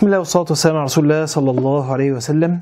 بسم الله والصلاة والسلام على رسول الله صلى الله عليه وسلم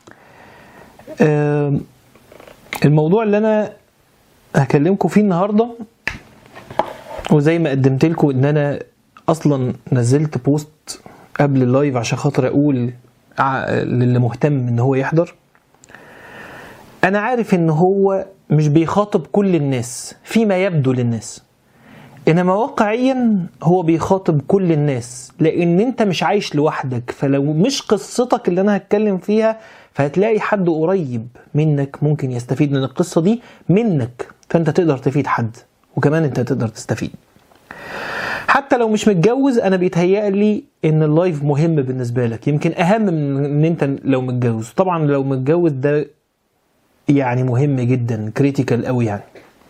آم، الموضوع اللي أنا هكلمكم فيه النهاردة وزي ما قدمت لكم إن أنا أصلا نزلت بوست قبل اللايف عشان خاطر أقول ع- للي مهتم إن هو يحضر أنا عارف إن هو مش بيخاطب كل الناس فيما يبدو للناس انما واقعيا هو بيخاطب كل الناس لان انت مش عايش لوحدك فلو مش قصتك اللي انا هتكلم فيها فهتلاقي حد قريب منك ممكن يستفيد من القصة دي منك فانت تقدر تفيد حد وكمان انت تقدر تستفيد حتى لو مش متجوز انا بيتهيأ لي ان اللايف مهم بالنسبة لك يمكن اهم من ان انت لو متجوز طبعا لو متجوز ده يعني مهم جدا كريتيكال قوي يعني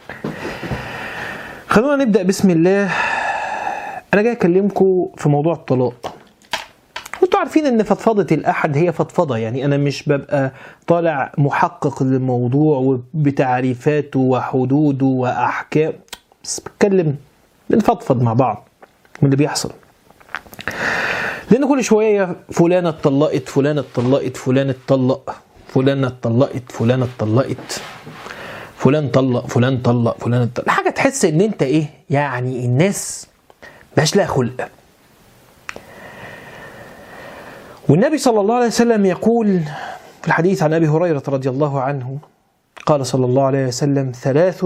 خلونا نبدأ بسم الله أنا جاي أكلمكم في موضوع الطلاق وانتوا عارفين ان فضفضة الأحد هي فضفضة يعني أنا مش ببقى طالع محقق للموضوع وبتعريفاته وحدوده وأحكام بس بتكلم بنفضفض مع بعض من اللي بيحصل لأن كل شوية فلانة اتطلقت فلانة اتطلقت فلان اتطلق فلانة اتطلقت فلانة اتطلقت فلان طلق فلان طلق فلان طلق حاجه تحس ان انت ايه يعني الناس مبقاش لها خلق والنبي صلى الله عليه وسلم يقول في الحديث عن ابي هريره رضي الله عنه قال صلى الله عليه وسلم ثلاث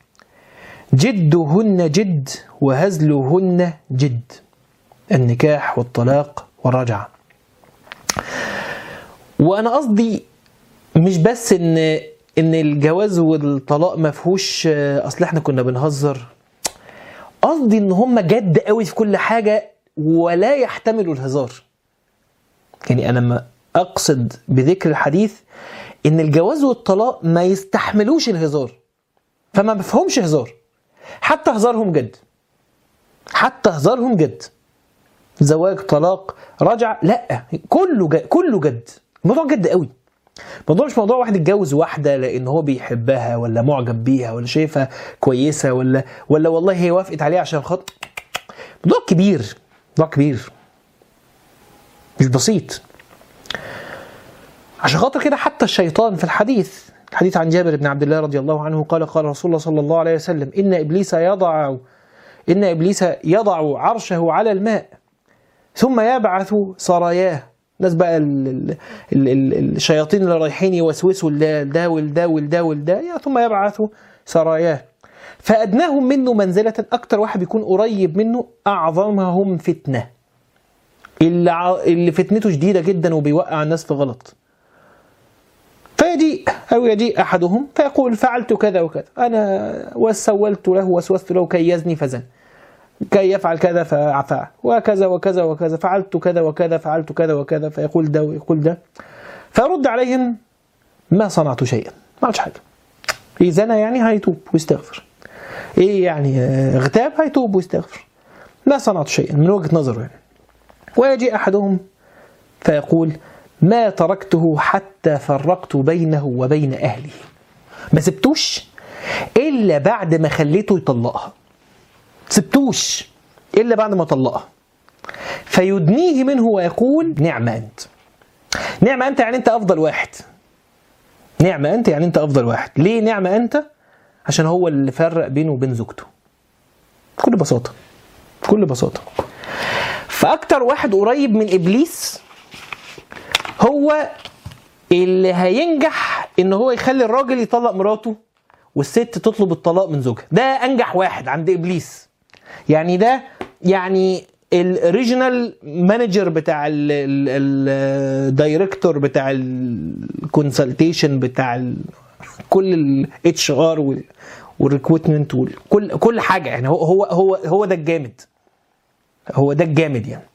جدهن جد وهزلهن جد النكاح والطلاق والرجعه وانا قصدي مش بس ان ان الجواز والطلاق ما فيهوش آه، اصل احنا كنا بنهزر قصدي ان هم جد قوي في كل حاجه ولا يحتملوا الهزار يعني انا ما اقصد بذكر الحديث ان الجواز والطلاق ما يستحملوش الهزار فما بفهمش هزار حتى هزارهم جد حتى هزارهم جد زواج طلاق رجع لا كله جد كله جد الموضوع جد قوي الموضوع مش موضوع واحد اتجوز واحده لان هو بيحبها ولا معجب بيها ولا شايفها كويسه ولا ولا والله هي وافقت عليه عشان خاطر موضوع كبير موضوع كبير مش بسيط عشان خاطر كده حتى الشيطان في الحديث الحديث عن جابر بن عبد الله رضي الله عنه قال قال رسول الله صلى الله عليه وسلم ان ابليس يضع ان ابليس يضع عرشه على الماء ثم يبعث سراياه ناس بقى ال ال ال ال الشياطين اللي رايحين يوسوسوا لده ده ولده ولده ولده يا ثم يبعثوا سراياه فأدناهم منه منزلة أكتر واحد بيكون قريب منه أعظمهم فتنة اللي, ع- اللي فتنته شديدة جدا وبيوقع الناس في غلط فيجيء أو يجيء أحدهم فيقول فعلت كذا وكذا أنا وسولت له وسوست له كي يزني فزن كي يفعل كذا فعفا وكذا وكذا وكذا فعلت كذا وكذا فعلت كذا وكذا فيقول ده ويقول ده فيرد عليهم ما صنعت شيئا ما عملتش حاجه ايه زنا يعني هيتوب ويستغفر ايه يعني آه، اغتاب هيتوب ويستغفر ما صنعت شيئا من وجهه نظره يعني ويجي احدهم فيقول ما تركته حتى فرقت بينه وبين اهله ما سبتوش الا بعد ما خليته يطلقها سبتوش الا بعد ما طلقها فيدنيه منه ويقول نعم انت نعم انت يعني انت افضل واحد نعم انت يعني انت افضل واحد ليه نعم انت عشان هو اللي فرق بينه وبين زوجته بكل بساطه بكل بساطه فاكتر واحد قريب من ابليس هو اللي هينجح ان هو يخلي الراجل يطلق مراته والست تطلب الطلاق من زوجها ده انجح واحد عند ابليس يعني ده يعني الريجنال مانجر بتاع الدايركتور بتاع الكونسلتيشن بتاع ال- كل الاتش ار والريكروتمنت كل كل حاجه يعني هو هو هو هو ده الجامد هو ده الجامد يعني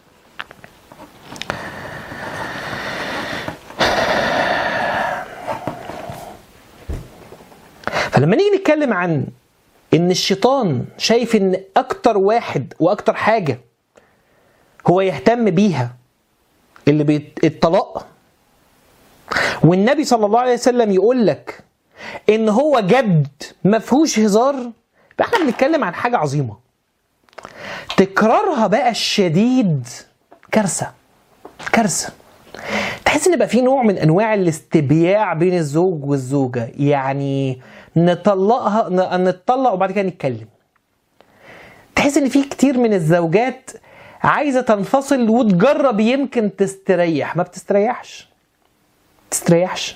فلما نيجي نتكلم عن ان الشيطان شايف ان اكتر واحد واكتر حاجه هو يهتم بيها اللي بيت- الطلاق والنبي صلى الله عليه وسلم يقول لك ان هو جد ما فيهوش هزار يبقى احنا بنتكلم عن حاجه عظيمه تكرارها بقى الشديد كارثه كارثه تحس ان بقى في نوع من انواع الاستبياع بين الزوج والزوجه يعني نطلقها ن- نتطلق وبعد كده نتكلم تحس ان في كتير من الزوجات عايزه تنفصل وتجرب يمكن تستريح ما بتستريحش تستريحش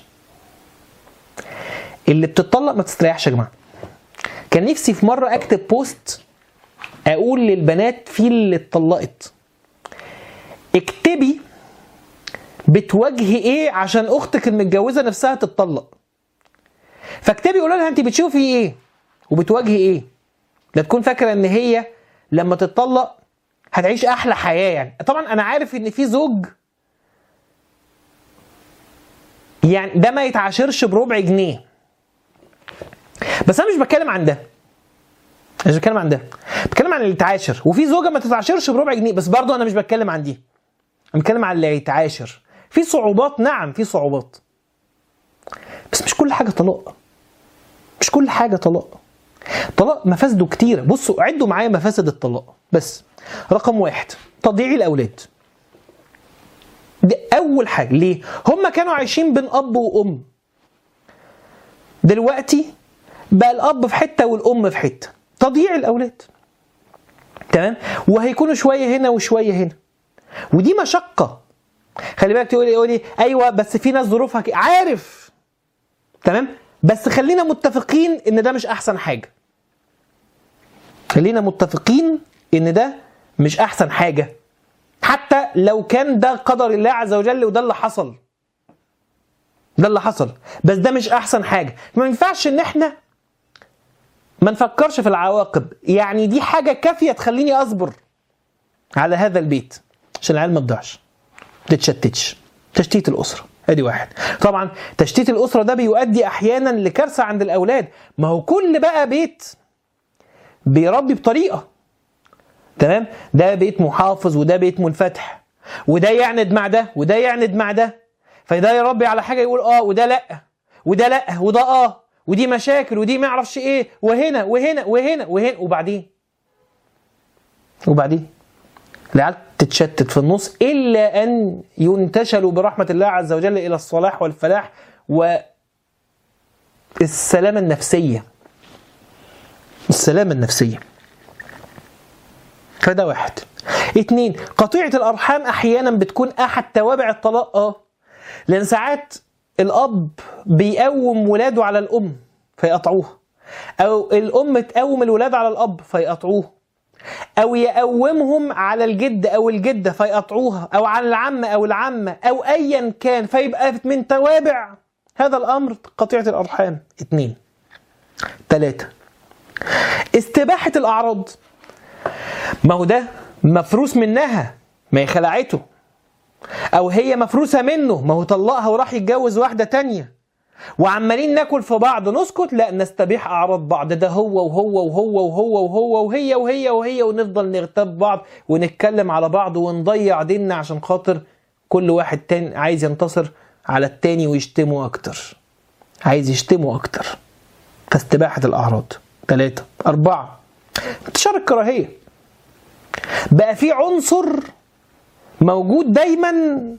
اللي بتطلق ما تستريحش يا جماعه كان نفسي في مره اكتب بوست اقول للبنات في اللي اتطلقت اكتبي بتواجهي ايه عشان اختك المتجوزه نفسها تتطلق فاكتبي قولي لها انت بتشوفي ايه وبتواجهي ايه لا تكون فاكره ان هي لما تتطلق هتعيش احلى حياه يعني طبعا انا عارف ان في زوج يعني ده ما يتعاشرش بربع جنيه بس انا مش بتكلم عن ده مش بتكلم عن ده بتكلم عن اللي يتعاشر وفي زوجه ما تتعاشرش بربع جنيه بس برضه انا مش بتكلم عن دي انا بتكلم عن اللي يتعاشر في صعوبات نعم في صعوبات بس مش كل حاجه طلاق مش كل حاجه طلاق طلاق مفاسده كتيره بصوا عدوا معايا مفاسد الطلاق بس رقم واحد تضييع الاولاد دي اول حاجه ليه هم كانوا عايشين بين اب وام دلوقتي بقى الاب في حته والام في حته تضييع الاولاد تمام وهيكونوا شويه هنا وشويه هنا ودي مشقه خلي بالك تقولي يقولي ايوه بس في ناس ظروفها كده. عارف تمام بس خلينا متفقين ان ده مش احسن حاجه خلينا متفقين ان ده مش احسن حاجه حتى لو كان ده قدر الله عز وجل وده اللي حصل ده اللي حصل بس ده مش احسن حاجه ما ينفعش ان احنا ما نفكرش في العواقب يعني دي حاجه كافيه تخليني اصبر على هذا البيت عشان العيال ما تضيعش ما تتشتتش تشتيت الاسره ادي واحد طبعا تشتيت الاسره ده بيؤدي احيانا لكارثه عند الاولاد ما هو كل بقى بيت بيربي بطريقه تمام ده بيت محافظ وده بيت منفتح وده يعند مع ده وده يعند مع ده فده يربي على حاجه يقول اه وده لا وده لا وده اه ودي مشاكل ودي ما اعرفش ايه وهنا وهنا وهنا وهنا وبعدين وبعدين العيال تتشتت في النص الا ان ينتشلوا برحمه الله عز وجل الى الصلاح والفلاح والسلامه النفسيه السلامه النفسيه فده واحد اتنين قطيعة الأرحام أحيانا بتكون أحد توابع الطلاق اه لأن ساعات الأب بيقوم ولاده على الأم فيقطعوها أو الأم تقوم الولاد على الأب فيقطعوه أو يقومهم على الجد أو الجدة فيقطعوها أو على العم أو العمة أو أيا كان فيبقى من توابع هذا الأمر قطيعة الأرحام اتنين تلاتة استباحة الأعراض ما هو ده مفروس منها ما هي خلعته او هي مفروسه منه ما هو طلقها وراح يتجوز واحده تانية وعمالين ناكل في بعض نسكت لا نستبيح اعراض بعض ده هو وهو وهو وهو وهو وهي وهي وهي ونفضل نغتاب بعض ونتكلم على بعض ونضيع ديننا عشان خاطر كل واحد تاني عايز ينتصر على التاني ويشتمه اكتر عايز يشتمه اكتر فاستباحه الاعراض ثلاثة أربعة انتشار الكراهية بقى في عنصر موجود دايما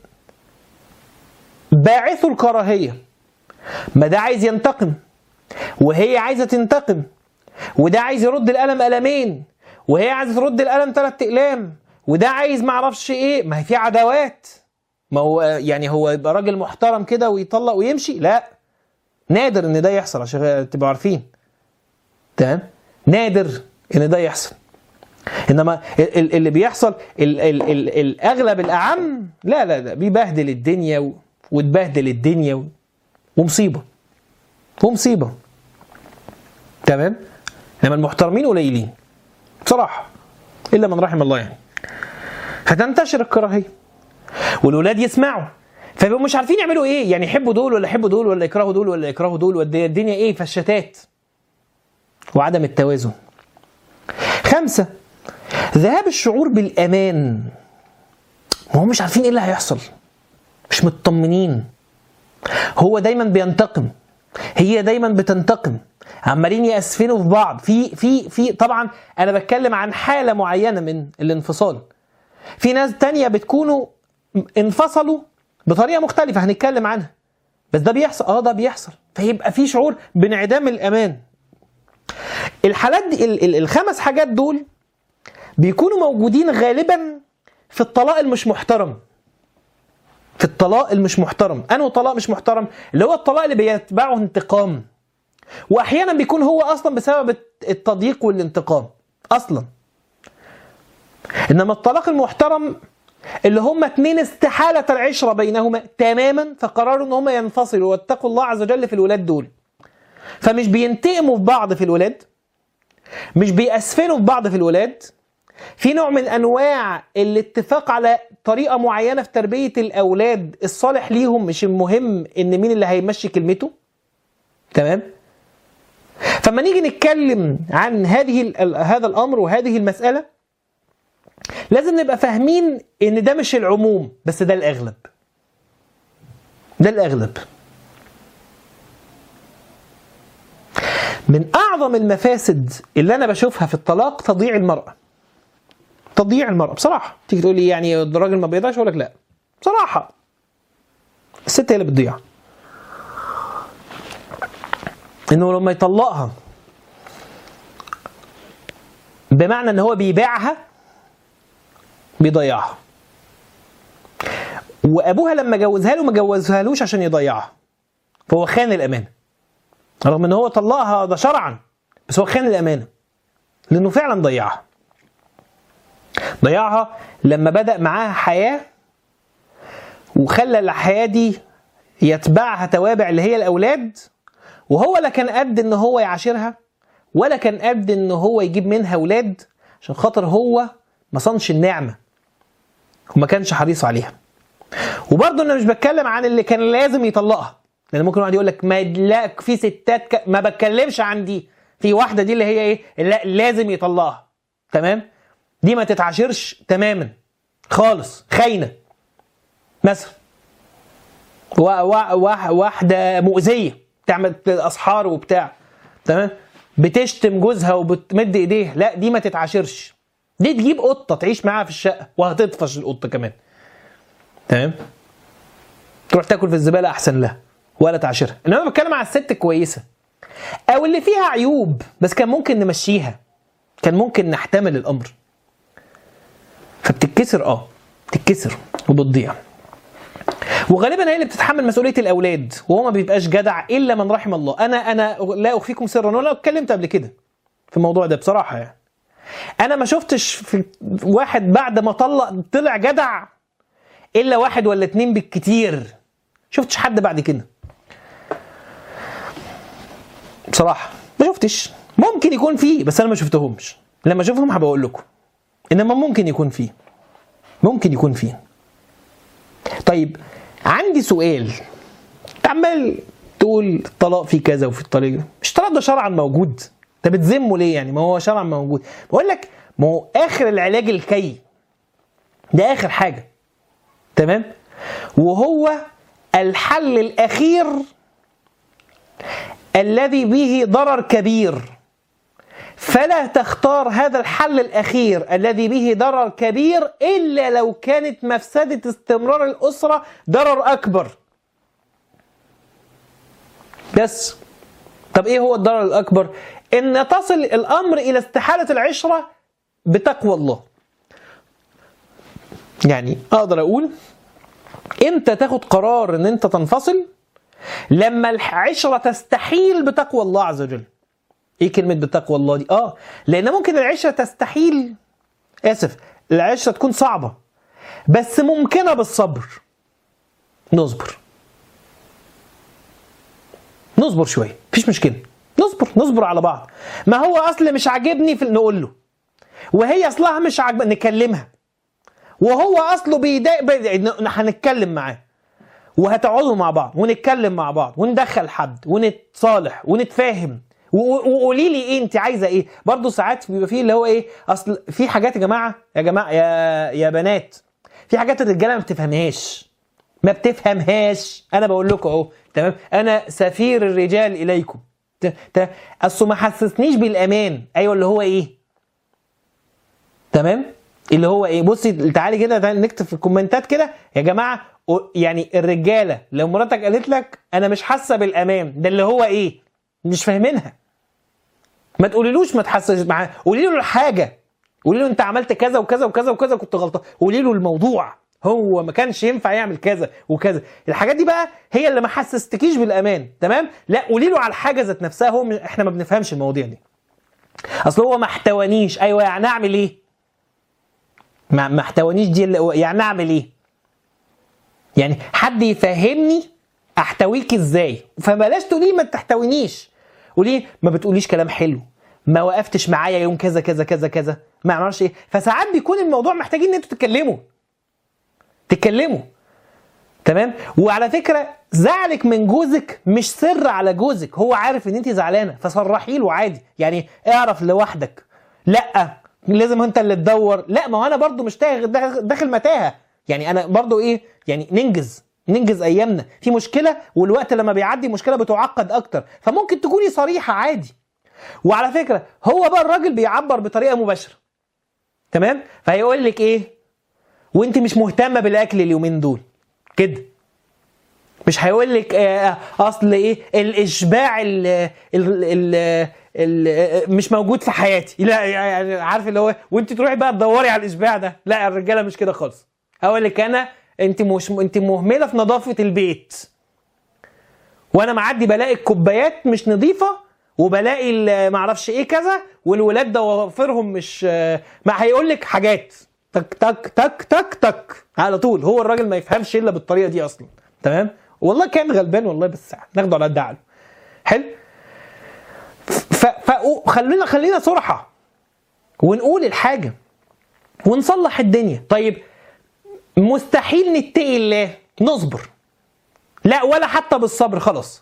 باعث الكراهية ما ده عايز ينتقم وهي عايزة تنتقم وده عايز يرد القلم قلمين وهي عايزة ترد القلم ثلاث أقلام وده عايز معرفش ايه ما هي في عداوات ما هو يعني هو يبقى راجل محترم كده ويطلق ويمشي لا نادر ان ده يحصل عشان تبقوا عارفين تمام نادر ان ده يحصل انما ال- ال- اللي بيحصل ال ال ال الاغلب الاعم لا لا لا بيبهدل الدنيا و- وتبهدل الدنيا و- ومصيبه ومصيبه تمام انما المحترمين قليلين بصراحه الا من رحم الله يعني فتنتشر الكراهيه والولاد يسمعوا فبيبقوا مش عارفين يعملوا ايه يعني يحبوا دول ولا يحبوا دول ولا يكرهوا دول ولا يكرهوا دول والدنيا ايه فالشتات وعدم التوازن خمسة ذهاب الشعور بالأمان ما هم مش عارفين ايه اللي هيحصل مش مطمنين هو دايما بينتقم هي دايما بتنتقم عمالين يأسفنوا في بعض في في في طبعا انا بتكلم عن حالة معينة من الانفصال في ناس تانية بتكونوا انفصلوا بطريقه مختلفه هنتكلم عنها بس ده بيحصل اه ده بيحصل فيبقى في شعور بانعدام الامان الحالات دي ال- ال- الخمس حاجات دول بيكونوا موجودين غالبا في الطلاق المش محترم في الطلاق المش محترم انه طلاق مش محترم اللي هو الطلاق اللي بيتبعه انتقام واحيانا بيكون هو اصلا بسبب الت- التضييق والانتقام اصلا انما الطلاق المحترم اللي هم اتنين استحالة العشرة بينهما تماما فقرروا ان هم ينفصلوا واتقوا الله عز وجل في الولاد دول فمش بينتقموا في بعض في الولاد مش بيأسفلوا في بعض في الولاد في نوع من انواع الاتفاق على طريقه معينه في تربيه الاولاد الصالح ليهم مش المهم ان مين اللي هيمشي كلمته تمام فما نيجي نتكلم عن هذه ال- هذا الامر وهذه المساله لازم نبقى فاهمين ان ده مش العموم بس ده الاغلب ده الاغلب من اعظم المفاسد اللي انا بشوفها في الطلاق تضييع المراه تضييع المرأة بصراحة تيجي تقول لي يعني الراجل ما بيضيعش أقول لك لا بصراحة الست هي اللي بتضيع إنه لما يطلقها بمعنى إن هو بيبيعها بيضيعها وأبوها لما جوزها له ما جوزهالوش عشان يضيعها فهو خان الأمانة رغم إن هو طلقها ده شرعا بس هو خان الأمانة لأنه فعلا ضيعها ضيعها لما بدأ معاها حياة وخلى الحياة دي يتبعها توابع اللي هي الأولاد وهو لا كان قد إن هو يعاشرها ولا كان قد إن هو يجيب منها أولاد عشان خاطر هو ما صنش النعمة وما كانش حريص عليها وبرضه أنا مش بتكلم عن اللي كان لازم يطلقها لأن ممكن واحد يقول لك ما لا في ستات ك... ما بتكلمش عن دي في واحدة دي اللي هي إيه لا لازم يطلقها تمام دي ما تتعاشرش تماما خالص خاينه مثلا وا- وا- وا- واحده مؤذيه تعمل اسحار وبتاع تمام بتشتم جوزها وبتمد ايديها لا دي ما تتعاشرش دي تجيب قطه تعيش معاها في الشقه وهتطفش القطه كمان تمام تروح تاكل في الزباله احسن لها ولا تعاشرها انما بتكلم على الست كويسه او اللي فيها عيوب بس كان ممكن نمشيها كان ممكن نحتمل الامر فبتتكسر اه بتتكسر وبتضيع وغالبا هي اللي بتتحمل مسؤوليه الاولاد وهو ما بيبقاش جدع الا من رحم الله انا انا لا اخفيكم سرا ولا اتكلمت قبل كده في الموضوع ده بصراحه يعني انا ما شفتش في واحد بعد ما طلق طلع جدع الا واحد ولا اتنين بالكتير شفتش حد بعد كده بصراحه ما شفتش ممكن يكون فيه بس انا ما شفتهمش لما اشوفهم هبقى اقول لكم انما ممكن يكون فيه ممكن يكون فيه طيب عندي سؤال انت عمال تقول الطلاق في كذا وفي الطريق مش الطلاق ده شرعا موجود انت بتذمه ليه يعني ما هو شرعا موجود بقول لك ما هو اخر العلاج الكي ده اخر حاجه تمام وهو الحل الاخير الذي به ضرر كبير فلا تختار هذا الحل الأخير الذي به ضرر كبير إلا لو كانت مفسدة استمرار الأسرة ضرر أكبر بس طب إيه هو الضرر الأكبر؟ إن تصل الأمر إلى استحالة العشرة بتقوى الله يعني أقدر أقول إمتى تاخد قرار إن أنت تنفصل لما العشرة تستحيل بتقوى الله عز وجل ايه كلمة بتقوى الله دي؟ اه لأن ممكن العشرة تستحيل آسف العشرة تكون صعبة بس ممكنة بالصبر نصبر نصبر شوية مفيش مشكلة نصبر نصبر على بعض ما هو أصل مش عاجبني في نقول له وهي أصلها مش عاجبة نكلمها وهو أصله بيضايق بي... هنتكلم معاه وهتقعدوا مع بعض ونتكلم مع بعض وندخل حد ونتصالح ونتفاهم وقولي لي ايه انت عايزه ايه برضه ساعات بيبقى فيه اللي هو ايه اصل في حاجات يا جماعه يا جماعه يا يا بنات في حاجات الرجاله ما بتفهمهاش ما بتفهمهاش انا بقول لكم اهو تمام انا سفير الرجال اليكم اصل ما حسسنيش بالامان ايوه اللي هو ايه تمام اللي هو ايه بصي تعالي كده تعالي نكتب في الكومنتات كده يا جماعه و- يعني الرجاله لو مراتك قالت لك انا مش حاسه بالامان ده اللي هو ايه مش فاهمينها ما تقوليلوش ما تحسش معاه قولي له الحاجه قولي له انت عملت كذا وكذا وكذا وكذا كنت غلطان قولي له الموضوع هو ما كانش ينفع يعمل كذا وكذا الحاجات دي بقى هي اللي ما حسستكيش بالامان تمام لا قولي له على الحاجه ذات نفسها هو م- احنا ما بنفهمش المواضيع دي اصل هو ما احتوانيش ايوه يعني اعمل ايه ما ما احتوانيش دي اللي هو- يعني اعمل ايه يعني حد يفهمني احتويك ازاي فبلاش تقولي ما تحتوينيش قولي ما بتقوليش كلام حلو ما وقفتش معايا يوم كذا كذا كذا كذا ما اعرفش ايه فساعات بيكون الموضوع محتاجين ان انتوا تتكلموا تتكلموا تمام وعلى فكره زعلك من جوزك مش سر على جوزك هو عارف ان انت زعلانه فصرحي له عادي يعني اعرف لوحدك لا لازم انت اللي تدور لا ما هو انا برضو مش تاه- داخل داخل متاهه يعني انا برضو ايه يعني ننجز ننجز ايامنا في مشكله والوقت لما بيعدي مشكله بتعقد اكتر فممكن تكوني صريحه عادي وعلى فكره هو بقى الراجل بيعبر بطريقه مباشره تمام فهيقول لك ايه وانت مش مهتمه بالاكل اليومين دول كده مش هيقول لك آه، اصل ايه الاشباع ال ال ال ال مش موجود في حياتي لا يعني عارف اللي هو وانت تروحي بقى تدوري على الاشباع ده لا الرجاله مش كده خالص هقول لك انا انت مش انت مهمله في نظافه البيت وانا معدي بلاقي الكوبايات مش نظيفه وبلاقي ال- معرفش ايه كذا والولاد ضوافرهم مش ما هيقول لك حاجات تك تك تك تك تك على طول هو الراجل ما يفهمش الا بالطريقه دي اصلا تمام والله كان غلبان والله بس ناخده على قد عقله حلو ف ف- خلينا خلينا صرحه ونقول الحاجه ونصلح الدنيا طيب مستحيل نتقي الله نصبر لا ولا حتى بالصبر خلاص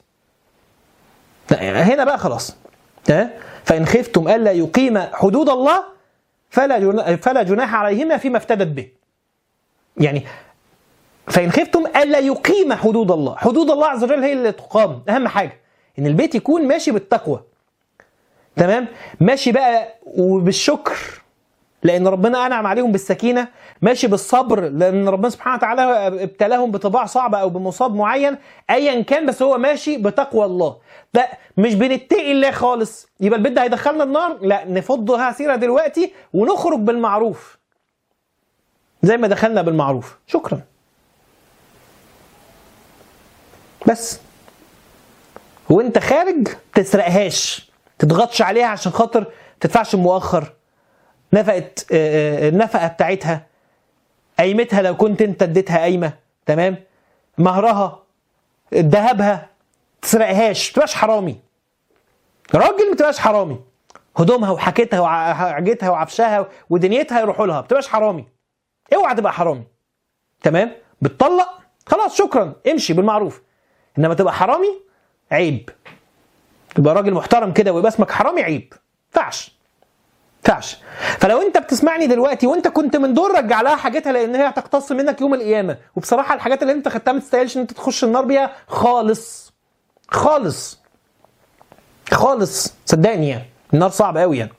لا، هنا بقى خلاص تمام فإن خفتم ألا يقيم حدود الله فلا جنا- فلا جناح عليهما فيما افتدت به يعني فإن خفتم ألا يقيم حدود الله حدود الله عز وجل هي اللي تقام أهم حاجة إن البيت يكون ماشي بالتقوى تمام ماشي بقى وبالشكر لان ربنا انعم عليهم بالسكينه ماشي بالصبر لان ربنا سبحانه وتعالى ابتلاهم بطباع صعبه او بمصاب معين ايا كان بس هو ماشي بتقوى الله لا مش بنتقي الله خالص يبقى البيت ده هيدخلنا النار لا نفضها سيره دلوقتي ونخرج بالمعروف زي ما دخلنا بالمعروف شكرا بس وانت خارج تسرقهاش تضغطش عليها عشان خاطر تدفعش مؤخر نفقه آه، آه، النفقه بتاعتها قيمتها لو كنت انت اديتها قايمه تمام مهرها ذهبها تسرقهاش ما تبقاش حرامي راجل ما تبقاش حرامي هدومها وحاجتها وحاجتها وعفشها ودنيتها يروحوا لها ما تبقاش حرامي اوعى تبقى حرامي تمام بتطلق خلاص شكرا امشي بالمعروف انما تبقى حرامي عيب تبقى راجل محترم كده ويبقى اسمك حرامي عيب ينفعش ينفعش فلو انت بتسمعني دلوقتي وانت كنت من دول رجع لها حاجتها لان هي هتقتص منك يوم القيامه وبصراحه الحاجات اللي انت خدتها ما تستاهلش ان انت تخش النار بيها خالص خالص خالص صدقني يعني النار صعب قوي يعني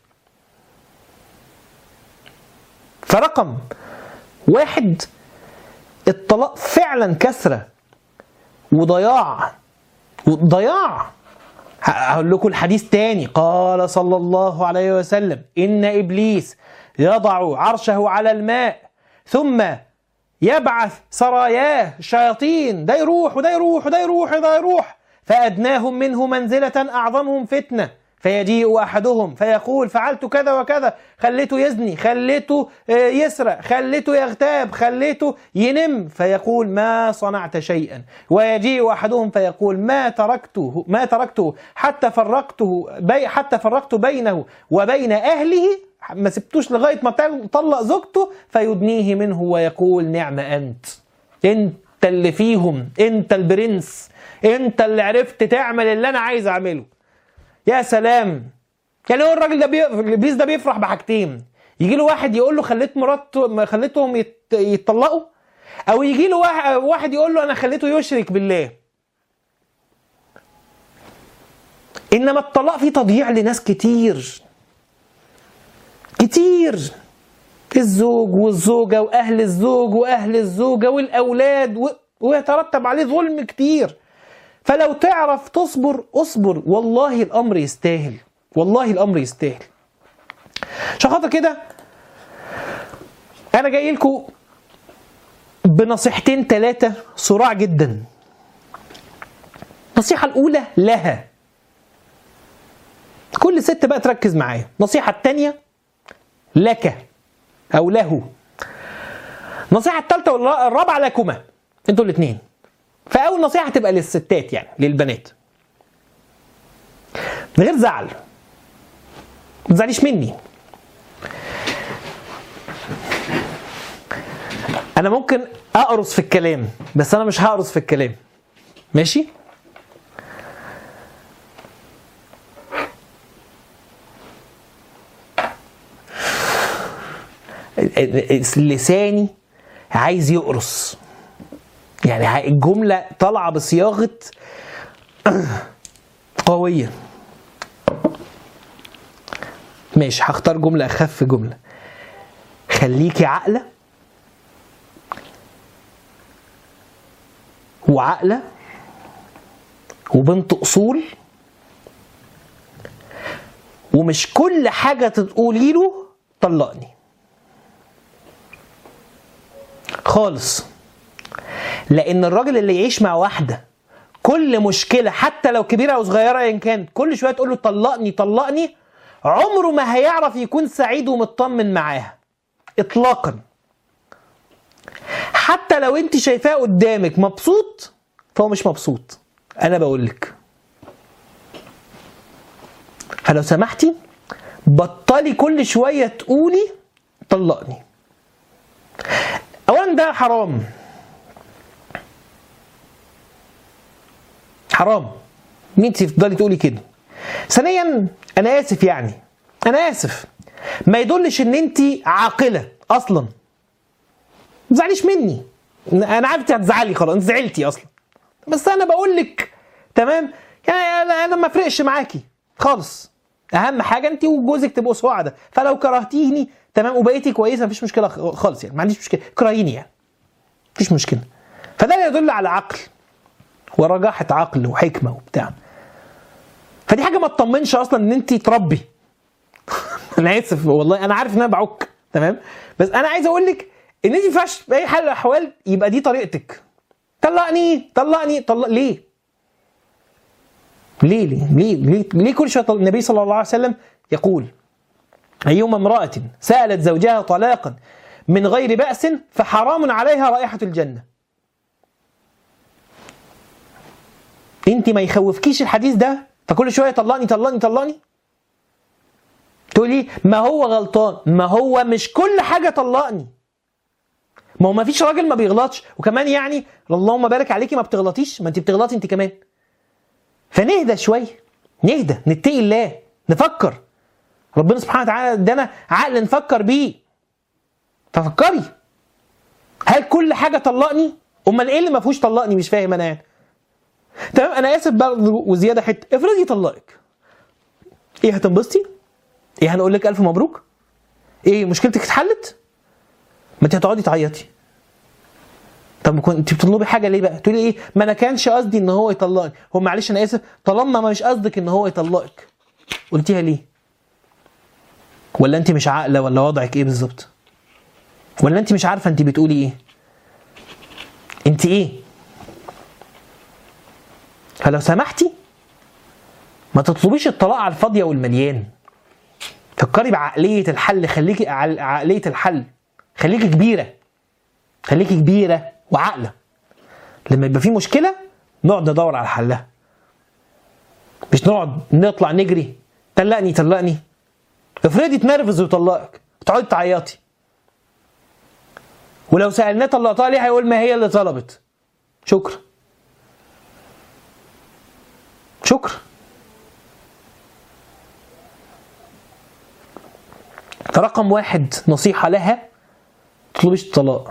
فرقم واحد الطلاق فعلا كثره وضياع وضياع هقول لكم الحديث تاني قال صلى الله عليه وسلم إن إبليس يضع عرشه على الماء ثم يبعث سراياه الشياطين ده يروح وده يروح وده يروح وده يروح فأدناهم منه منزلة أعظمهم فتنة فيجيء أحدهم فيقول فعلت كذا وكذا خليته يزني خليته آه، يسرق خليته يغتاب خليته ينم فيقول ما صنعت شيئا ويجيء أحدهم فيقول ما تركته ما تركته حتى فرقته بي حتى فرقت بينه وبين أهله ما سبتوش لغاية ما طل- طلق زوجته فيدنيه منه ويقول نعم أنت انت اللي فيهم انت البرنس انت اللي عرفت تعمل اللي انا عايز اعمله يا سلام يعني هو الراجل ده بي... الابليس ده بيفرح بحاجتين يجي له واحد يقول له خليت مراته خليتهم يت... يتطلقوا او يجي له واحد... واحد يقول له انا خليته يشرك بالله انما الطلاق فيه تضييع لناس كتير كتير الزوج والزوجة وأهل الزوج وأهل الزوجة والأولاد و... ويترتب عليه ظلم كتير فلو تعرف تصبر اصبر والله الأمر يستاهل والله الأمر يستاهل عشان خاطر كده أنا جاي لكم بنصيحتين ثلاثة صراع جدا النصيحة الأولى لها كل ست بقى تركز معايا النصيحة الثانية لك أو له النصيحة الثالثة والرابعة لكما انتوا الاثنين فأول نصيحة تبقى للستات يعني للبنات من غير زعل ما تزعليش مني انا ممكن اقرص في الكلام بس انا مش هقرص في الكلام ماشي لساني عايز يقرص يعني الجملة طالعة بصياغة قوية ماشي هختار جملة أخف جملة خليكي عاقلة وعاقلة وبنت أصول ومش كل حاجة تقولي له طلقني خالص لأن الراجل اللي يعيش مع واحدة كل مشكلة حتى لو كبيرة أو صغيرة أيا كان كل شوية تقول له طلقني طلقني عمره ما هيعرف يكون سعيد ومطمن معاها إطلاقا حتى لو انت شايفاه قدامك مبسوط فهو مش مبسوط انا بقول لك فلو سمحتي بطلي كل شويه تقولي طلقني اولا ده حرام حرام مين تفضلي تقولي كده ثانيا انا اسف يعني انا اسف ما يدلش ان انت عاقله اصلا ما تزعليش مني انا عارف انت هتزعلي خلاص انت زعلتي اصلا بس انا بقول لك تمام يعني انا انا ما فرقش معاكي خالص اهم حاجه انت وجوزك تبقوا سعداء فلو كرهتيني تمام وبقيتي كويسه مفيش مشكله خالص يعني ما عنديش مشكله كرهيني يعني مفيش مشكله فده يدل على عقل ورجاحه عقل وحكمه وبتاع فدي حاجه ما تطمنش اصلا ان انت تربي انا اسف والله انا عارف ان انا بعك تمام بس انا عايز اقول لك ان انت ما ينفعش باي حال من الاحوال يبقى دي طريقتك طلقني طلقني طلق ليه؟ ليه ليه ليه ليه, ليه كل شويه النبي صلى الله عليه وسلم يقول أيما امرأة سألت زوجها طلاقا من غير بأس فحرام عليها رائحة الجنة انت ما يخوفكيش الحديث ده فكل شويه طلقني طلقني طلقني تقولي ما هو غلطان ما هو مش كل حاجه طلقني ما هو ما فيش راجل ما بيغلطش وكمان يعني اللهم بارك عليكي ما بتغلطيش ما انت بتغلطي انت كمان فنهدى شويه نهدى نتقي الله نفكر ربنا سبحانه وتعالى ادانا عقل نفكر بيه ففكري هل كل حاجه طلقني امال ايه اللي ما فيهوش طلقني مش فاهم انا يعني تمام انا اسف برضه وزياده حته افرضي طلقك ايه هتنبسطي ايه هنقول لك الف مبروك ايه مشكلتك اتحلت ما انت هتقعدي تعيطي طب انت بتطلبي حاجه ليه بقى تقولي ايه ما انا كانش قصدي ان هو يطلقني هو معلش انا اسف طالما ما مش قصدك ان هو يطلقك قلتيها ليه ولا انت مش عاقله ولا وضعك ايه بالظبط ولا انت مش عارفه انت بتقولي ايه انت ايه فلو سمحتي ما تطلبيش الطلاق على الفاضيه والمليان فكري بعقليه الحل خليكي عقليه الحل خليكي كبيره خليكي كبيره وعاقله لما يبقى في مشكله نقعد ندور على حلها مش نقعد نطلع نجري طلقني طلقني افرضي تنرفز ويطلقك تقعدي تعيطي ولو سالناه طلقتها ليه هيقول ما هي اللي طلبت شكرا شكرا فرقم واحد نصيحة لها تطلبيش الطلاق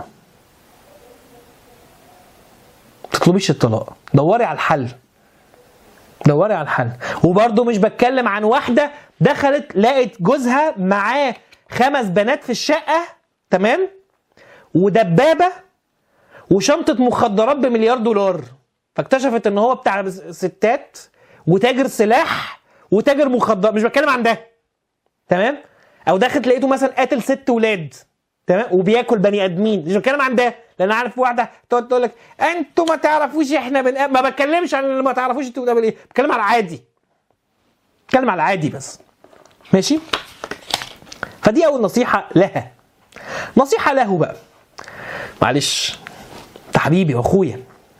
تطلبيش الطلاق دوري على الحل دوري على الحل وبرضه مش بتكلم عن واحدة دخلت لقت جوزها معاه خمس بنات في الشقة تمام ودبابه وشنطه مخدرات بمليار دولار فاكتشفت ان هو بتاع ستات وتاجر سلاح وتاجر مخدرات مش بتكلم عن ده تمام او دخلت لقيته مثلا قاتل ست ولاد تمام وبياكل بني ادمين مش بتكلم عن ده لان عارف واحده تقعد تقول لك انتوا ما تعرفوش احنا بن... ما بتكلمش عن اللي ما تعرفوش انتوا بتعملوا ايه بتكلم على العادي بتكلم على العادي بس ماشي فدي اول نصيحه لها نصيحه له بقى معلش انت حبيبي واخويا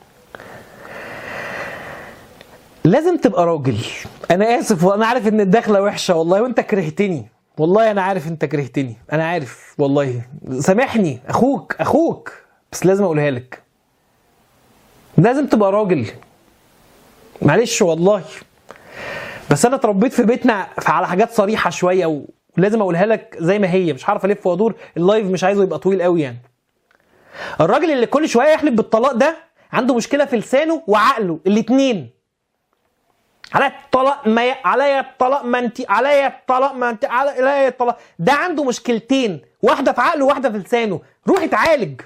لازم تبقى راجل انا اسف وانا عارف ان الدخله وحشه والله وانت كرهتني والله انا عارف انت كرهتني انا عارف والله سامحني اخوك اخوك بس لازم اقولها لك لازم تبقى راجل معلش والله بس انا اتربيت في بيتنا على حاجات صريحه شويه ولازم اقولها لك زي ما هي مش هعرف الف وادور اللايف مش عايزه يبقى طويل قوي يعني الراجل اللي كل شويه يحلف بالطلاق ده عنده مشكله في لسانه وعقله الاثنين عليا الطلاق ما ي... عليا الطلاق ما انت عليا الطلاق ما انت عليا الطلاق ده عنده مشكلتين واحده في عقله وواحده في لسانه روح اتعالج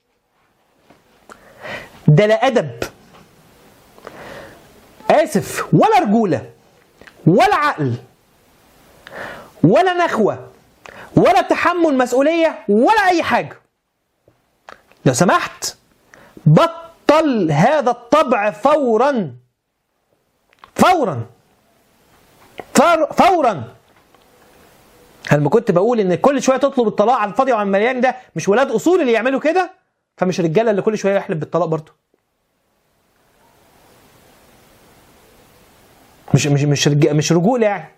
ده لا ادب اسف ولا رجوله ولا عقل ولا نخوه ولا تحمل مسؤوليه ولا اي حاجه لو سمحت بطل هذا الطبع فورا فورا فور فورا انا لما كنت بقول ان كل شويه تطلب الطلاق على الفاضي وعلى المليان ده مش ولاد اصول اللي يعملوا كده فمش الرجاله اللي كل شويه يحلف بالطلاق برضه مش مش مش رج... مش رجول يعني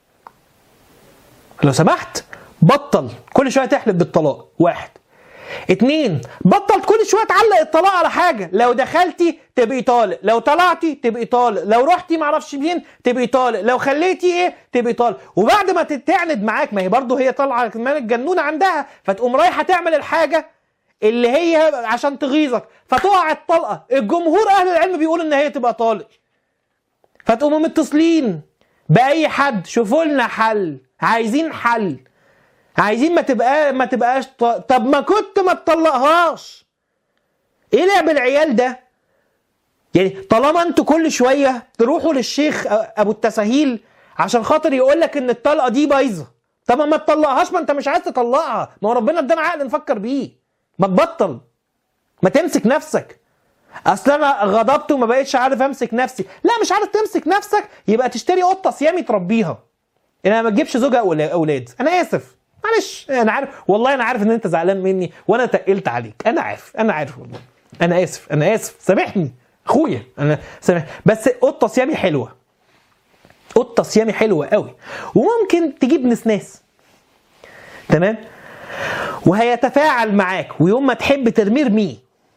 لو سمحت بطل كل شويه تحلف بالطلاق واحد اتنين بطل كل شويه تعلق الطلاق على حاجه لو دخلتي تبقي طالق لو طلعتي تبقي طالق لو رحتي معرفش مين تبقي طالق لو خليتي ايه تبقي طالق وبعد ما تتعند معاك ما هي برضه هي طالعه كمان الجنونه عندها فتقوم رايحه تعمل الحاجه اللي هي عشان تغيظك فتقع الطلقه الجمهور اهل العلم بيقول ان هي تبقى طالق فتقوموا متصلين باي حد شوفوا لنا حل عايزين حل عايزين ما تبقى ما تبقاش ط... طب ما كنت ما تطلقهاش ايه لعب العيال ده يعني طالما انتوا كل شويه تروحوا للشيخ ابو التساهيل عشان خاطر يقول لك ان الطلقه دي بايظه طب ما تطلقهاش ما انت مش عايز تطلقها ما هو ربنا ادانا عقل نفكر بيه ما تبطل ما تمسك نفسك اصل انا غضبت وما بقتش عارف امسك نفسي لا مش عارف تمسك نفسك يبقى تشتري قطه صيامي تربيها انما ما تجيبش زوجة او اولاد انا اسف معلش انا عارف والله انا عارف ان انت زعلان مني وانا تقلت عليك انا عارف انا عارف والله انا اسف انا اسف سامحني اخويا انا سامح بس قطه صيامي حلوه قطه صيامي حلوه قوي وممكن تجيب نسناس تمام وهيتفاعل معاك ويوم ما تحب ترميه ارميه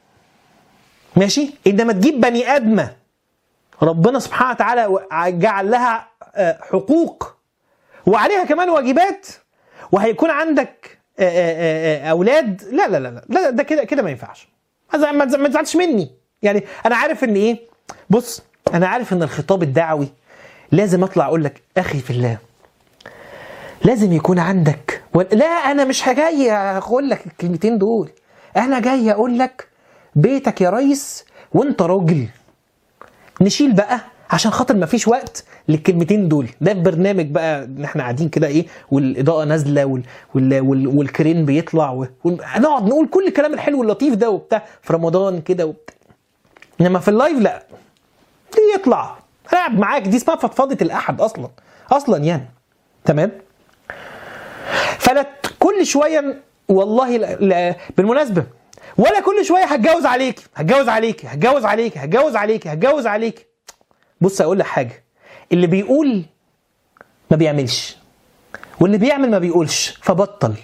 ماشي انما تجيب بني ادمه ربنا سبحانه وتعالى جعل لها حقوق وعليها كمان واجبات وهيكون عندك اولاد لا لا لا لا ده كده كده ما ينفعش ما تزعلش مني يعني انا عارف ان ايه بص انا عارف ان الخطاب الدعوي لازم اطلع اقول لك اخي في الله لازم يكون عندك و... لا انا مش جاي اقول لك الكلمتين دول انا جاي اقول لك بيتك يا ريس وانت راجل نشيل بقى عشان خاطر ما فيش وقت للكلمتين دول ده في برنامج بقى ان احنا قاعدين كده ايه والاضاءه نازله وال... وال... وال... والكرين بيطلع و... ونقعد نقول كل الكلام الحلو اللطيف ده وبتاع في رمضان كده وبتاع انما في اللايف لا دي يطلع قاعد معاك دي اسمها فضفضه الاحد اصلا اصلا يعني تمام فلا كل شويه والله لا... لا... بالمناسبه ولا كل شويه هتجوز عليك هتجوز عليك هتجوز عليك هتجوز عليك هتجوز عليك بص اقول لك حاجه اللي بيقول ما بيعملش واللي بيعمل ما بيقولش فبطل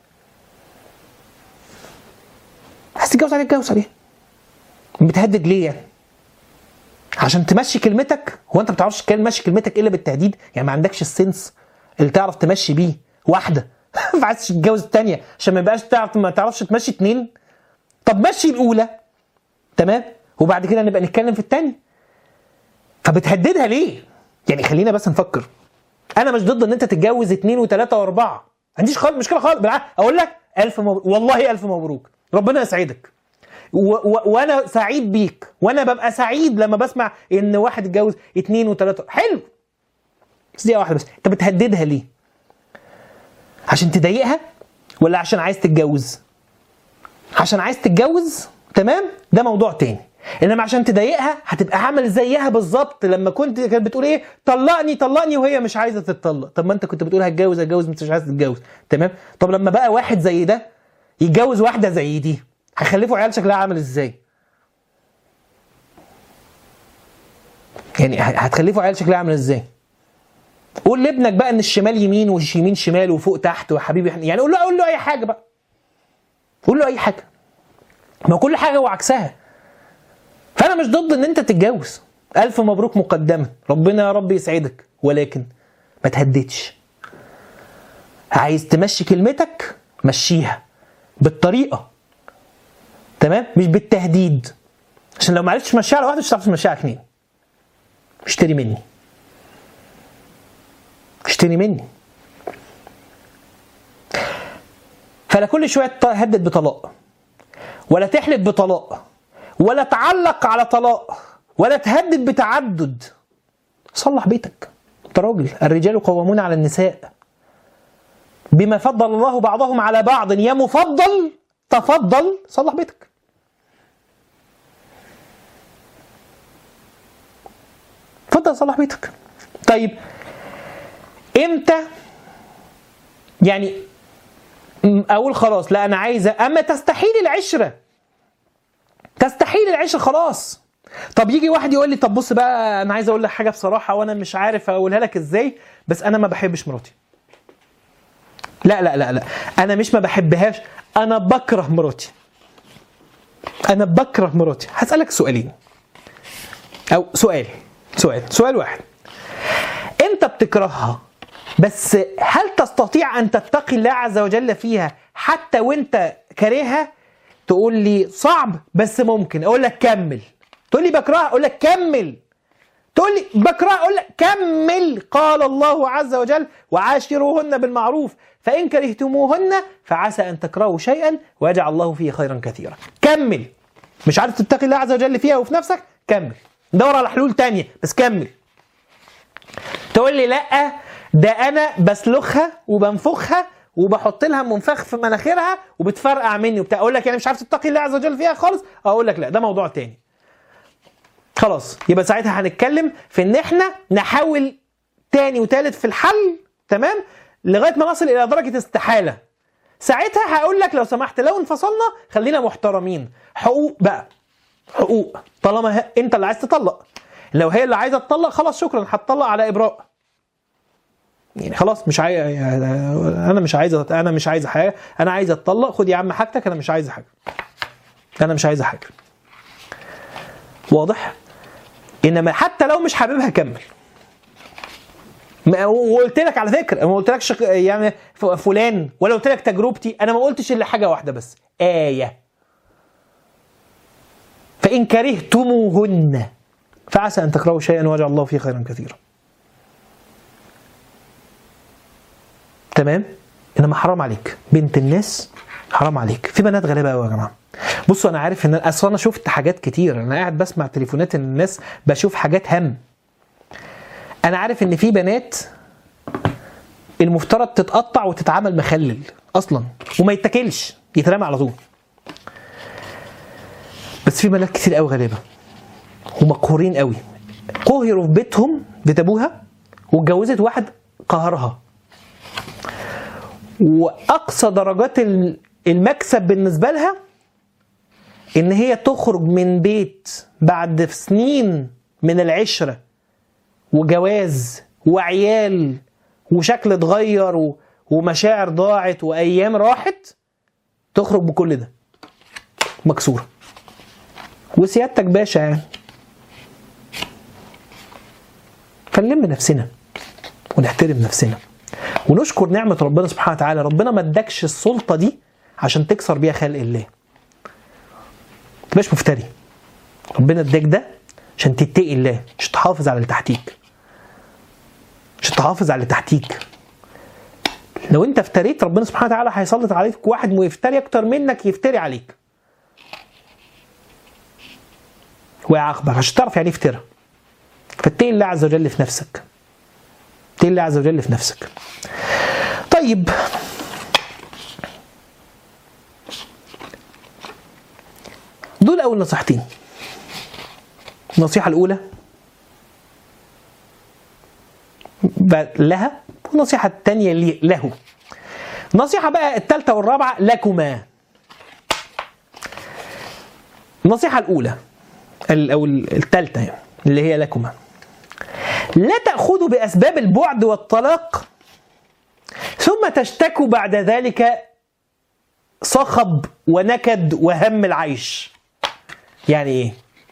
عايز تتجوز عليه اتجوز عليه بتهدد ليه يعني عشان تمشي كلمتك هو انت ما بتعرفش تمشي كلمتك الا بالتهديد يعني ما عندكش السنس اللي تعرف تمشي بيه واحده فعايز تتجوز الثانيه عشان ما يبقاش تعرف ما تعرفش تمشي اتنين طب مشي الاولى تمام وبعد كده نبقى نتكلم في الثانيه فبتهددها ليه؟ يعني خلينا بس نفكر انا مش ضد ان انت تتجوز اثنين وثلاثه واربعه ما عنديش خالص مشكله خالص بالعكس اقول لك الف مبروك والله الف مبروك ربنا يسعدك و- و- وانا سعيد بيك وانا ببقى سعيد لما بسمع ان واحد اتجوز اتنين وتلاته حلو بس دقيقه واحده بس انت بتهددها ليه؟ عشان تضايقها ولا عشان عايز تتجوز؟ عشان عايز تتجوز تمام ده موضوع تاني انما عشان تضايقها هتبقى عامل زيها بالظبط لما كنت كانت بتقول ايه طلقني طلقني وهي مش عايزه تتطلق طب ما انت كنت بتقول هتجوز هتجوز مش عايز تتجوز تمام طب لما بقى واحد زي ده يتجوز واحده زي دي هيخلفوا عيال شكلها عامل ازاي يعني هتخلفوا عيال شكلها عامل ازاي قول لابنك بقى ان الشمال يمين واليمين شمال وفوق تحت وحبيبي إحنا- يعني قول له قول له اي حاجه بقى قول له اي حاجه ما كل حاجه وعكسها فانا مش ضد ان انت تتجوز الف مبروك مقدما ربنا يا رب يسعدك ولكن ما تهددش عايز تمشي كلمتك مشيها بالطريقه تمام مش بالتهديد عشان لو ما عرفتش تمشيها على واحده مش هتعرف تمشيها على اتنين اشتري مني اشتري مني فلا كل شويه تهدد بطلاق ولا تحلف بطلاق ولا تعلق على طلاق ولا تهدد بتعدد صلح بيتك انت راجل الرجال قوامون على النساء بما فضل الله بعضهم على بعض يا مفضل تفضل صلح بيتك اتفضل صلح بيتك طيب امتى يعني م- اقول خلاص لا انا عايزه اما تستحيل العشره تستحيل العشره خلاص طب يجي واحد يقول لي طب بص بقى انا عايز اقول لك حاجه بصراحه وانا مش عارف اقولها لك ازاي بس انا ما بحبش مراتي لا لا لا لا انا مش ما بحبهاش انا بكره مراتي انا بكره مراتي هسالك سؤالين او سؤال سؤال سؤال واحد انت بتكرهها بس هل تستطيع ان تتقي الله عز وجل فيها حتى وانت كارهها تقول لي صعب بس ممكن اقول لك كمل تقول لي بكرهها اقول لك كمل تقول لي بكرهها اقول لك كمل قال الله عز وجل وعاشروهن بالمعروف فان كرهتموهن فعسى ان تكرهوا شيئا ويجعل الله فيه خيرا كثيرا كمل مش عارف تتقي الله عز وجل فيها وفي نفسك كمل دور على حلول تانية بس كمل تقول لي لا ده انا بسلخها وبنفخها وبحط لها منفخ في مناخيرها وبتفرقع مني وبتاع اقول لك يعني مش عارف تتقي الله عز وجل فيها خالص اقول لك لا ده موضوع تاني خلاص يبقى ساعتها هنتكلم في ان احنا نحاول تاني وتالت في الحل تمام لغايه ما نصل الى درجه استحاله ساعتها هقول لك لو سمحت لو انفصلنا خلينا محترمين حقوق بقى حقوق طالما ه- انت اللي عايز تطلق لو هي اللي عايزه تطلق خلاص شكرا هتطلق على ابراء يعني خلاص مش عايز انا مش عايز انا مش عايز حاجه انا عايز اتطلق خد يا عم حاجتك انا مش عايز حاجه انا مش عايز حاجه واضح انما حتى لو مش حاببها كمل ما- وقلت لك على فكره ما قلتلكش يعني ف- فلان ولا قلت لك تجربتي انا ما قلتش الا حاجه واحده بس ايه فان كرهتموهن فعسى ان تكرهوا شيئا ويجعل الله فيه خيرا كثيرا تمام انما حرام عليك بنت الناس حرام عليك في بنات غلابه قوي يا جماعه بصوا انا عارف ان اصل انا شفت حاجات كتير انا قاعد بسمع تليفونات الناس بشوف حاجات هم انا عارف ان في بنات المفترض تتقطع وتتعمل مخلل اصلا وما يتاكلش يترمى على طول بس في بنات كتير قوي غلابه ومقهورين قوي قهروا في بيتهم بيت ابوها واتجوزت واحد قهرها واقصى درجات ال- المكسب بالنسبه لها ان هي تخرج من بيت بعد سنين من العشره وجواز وعيال وشكل اتغير و- ومشاعر ضاعت وايام راحت تخرج بكل ده مكسوره وسيادتك باشا يعني فنلم نفسنا ونحترم نفسنا ونشكر نعمة ربنا سبحانه وتعالى ربنا ما ادكش السلطة دي عشان تكسر بيها خلق الله ما تبقاش مفتري ربنا اداك ده عشان تتقي الله مش تحافظ على اللي تحتيك مش تحافظ على اللي تحتيك لو انت افتريت ربنا سبحانه وتعالى هيسلط عليك واحد مفتري اكتر منك يفتري عليك ويعاقبك عشان تعرف يعني ايه افترى فاتقي الله عز وجل في نفسك اتقي الله عز وجل في نفسك طيب دول اول نصيحتين النصيحه الاولى ب- لها والنصيحه الثانيه لي- له النصيحه بقى الثالثه والرابعه لكما النصيحه الاولى ال- او الثالثه يعني اللي هي لكما لا تاخذوا باسباب البعد والطلاق ثم تشتكوا بعد ذلك صخب ونكد وهم العيش يعني ايه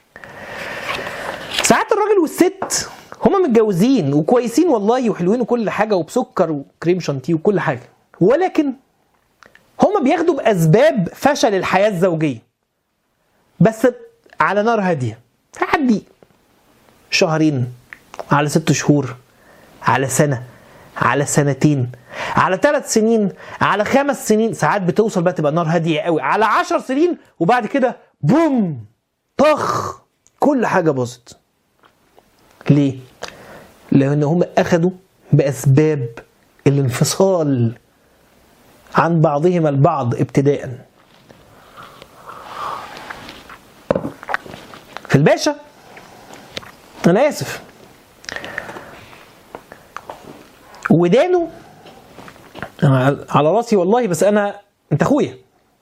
ساعات الراجل والست هما متجوزين وكويسين والله وحلوين وكل حاجه وبسكر وكريم شانتيه وكل حاجه ولكن هما بياخدوا باسباب فشل الحياه الزوجيه بس على نار هاديه تعدي شهرين على ست شهور على سنه على سنتين على ثلاث سنين على خمس سنين ساعات بتوصل بقى تبقى نار هاديه قوي على عشر سنين وبعد كده بوم طخ كل حاجه باظت ليه؟ لأن هم أخذوا بأسباب الانفصال عن بعضهما البعض ابتداء في الباشا أنا آسف ودانه على راسي والله بس أنا أنت أخويا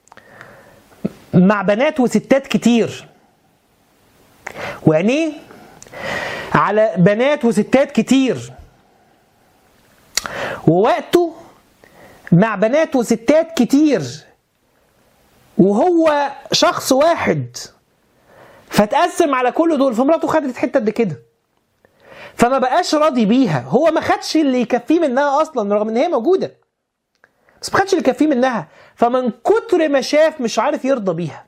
مع بنات وستات كتير وعينيه على بنات وستات كتير ووقته مع بنات وستات كتير وهو شخص واحد فتقسم على كل دول فمراته خدت حته قد كده فما بقاش راضي بيها هو ما خدش اللي يكفيه منها اصلا رغم ان هي موجوده بس ما خدش اللي يكفيه منها فمن كتر ما شاف مش عارف يرضى بيها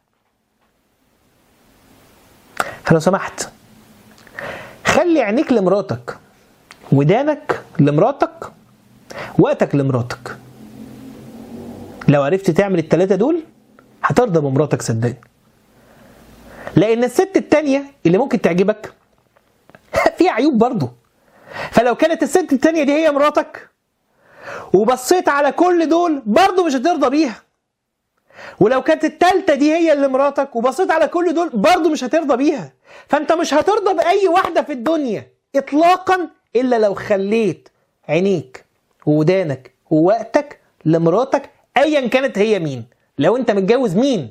فلو سمحت خلي عينيك لمراتك ودانك لمراتك وقتك لمراتك لو عرفت تعمل التلاتة دول هترضى بمراتك صدقني لان الست التانية اللي ممكن تعجبك فيها عيوب برضه فلو كانت الست التانية دي هي مراتك وبصيت على كل دول برضه مش هترضى بيها ولو كانت التالتة دي هي اللي مراتك وبصيت على كل دول برضه مش هترضى بيها فانت مش هترضى بأي واحدة في الدنيا اطلاقا الا لو خليت عينيك وودانك ووقتك لمراتك ايا كانت هي مين لو انت متجوز مين